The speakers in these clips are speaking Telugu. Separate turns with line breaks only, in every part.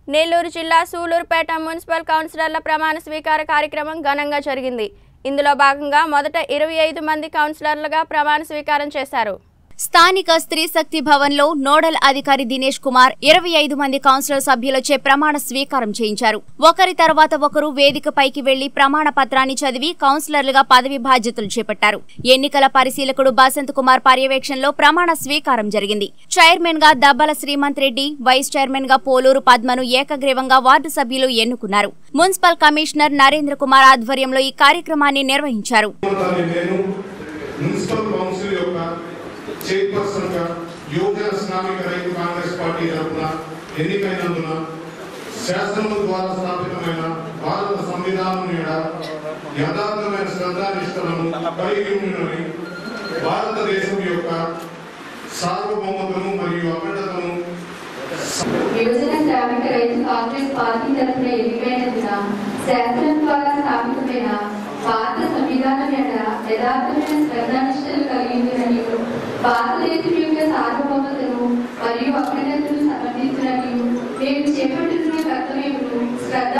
నెల్లూరు జిల్లా సూలూరుపేట మున్సిపల్ కౌన్సిలర్ల ప్రమాణ స్వీకార కార్యక్రమం ఘనంగా జరిగింది ఇందులో భాగంగా మొదట ఇరవై ఐదు మంది కౌన్సిలర్లుగా ప్రమాణ స్వీకారం చేశారు
స్థానిక స్త్రీ శక్తి భవన్ లో నోడల్ అధికారి దినేష్ కుమార్ ఇరవై ఐదు మంది కౌన్సిలర్ సభ్యులచే ప్రమాణ స్వీకారం చేయించారు ఒకరి తర్వాత ఒకరు వేదికపైకి వెళ్లి ప్రమాణ పత్రాన్ని చదివి కౌన్సిలర్లుగా పదవి బాధ్యతలు చేపట్టారు ఎన్నికల పరిశీలకుడు బసంత్ కుమార్ పర్యవేక్షణలో ప్రమాణ స్వీకారం జరిగింది చైర్మన్ గా దబ్బల శ్రీమంత్ రెడ్డి వైస్ చైర్మన్ గా పోలూరు పద్మను ఏకగ్రీవంగా వార్డు సభ్యులు ఎన్నుకున్నారు మున్సిపల్ కమిషనర్ నరేంద్ర కుమార్ ఆధ్వర్యంలో ఈ కార్యక్రమాన్ని నిర్వహించారు
దాన్ని నేను మున్సిపల్ కౌన్సిల్ యొక్క చైర్పర్సన్ గా యువజన శ్రామిక రైతు కాంగ్రెస్ పార్టీ తరఫున ఎన్నికైనందున శాసనం ద్వారా స్థాపితమైన భారత సంవిధానం మీద యథార్థమైన శ్రద్ధానిష్టలను కలిగి ఉందని భారతదేశం యొక్క సార్వభౌమతను మరియు అఖండతను
యువజన శ్రామిక రైతు కాంగ్రెస్ పార్టీ తరఫున ఎన్నికైనందున శాసనం ద్వారా స్థాపితమైన భారత సంవిధానం ఎడ యథార్థమైన శ్రద్ధానిష్టలు కలిగి ఉందని భారతదేశం యొక్క సార్వభౌమతను మరియు అఖండతను సమర్థించడానికి మేము చేపట్టుతున్న కర్తవ్యమును శ్రద్ధ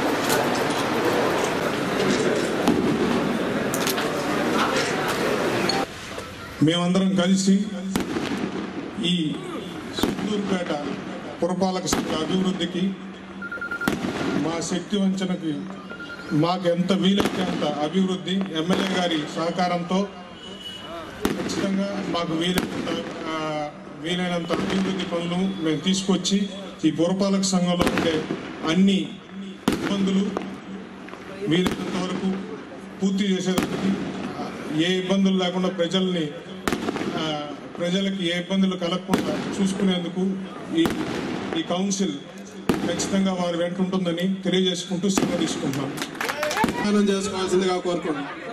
మేమందరం కలిసి ఈ సుత్తూరుపేట పురపాలక సంఘ అభివృద్ధికి మా శక్తి వంచనకి మాకు ఎంత వీలైతే అంత అభివృద్ధి ఎమ్మెల్యే గారి సహకారంతో ఖచ్చితంగా మాకు వీలైనంత ఆ, వీలైనంత అభివృద్ధి పనులు మేము తీసుకొచ్చి ఈ పురపాలక సంఘంలో ఉండే అన్ని ఇబ్బందులు వీలైనంత వరకు పూర్తి చేసేదానికి ఆ, ఏ ఇబ్బందులు లేకుండా ప్రజల్ని ఆ, ప్రజలకి ఏ ఇబ్బందులు కలగకుండా చూసుకునేందుకు ఈ ఈ కౌన్సిల్ ఖచ్చితంగా వారి వెంట ఉంటుందని తెలియజేసుకుంటూ సెలవు తీసుకుంటున్నాను
స్నానం చేసుకోవాల్సిందిగా కోరుకుంటున్నాను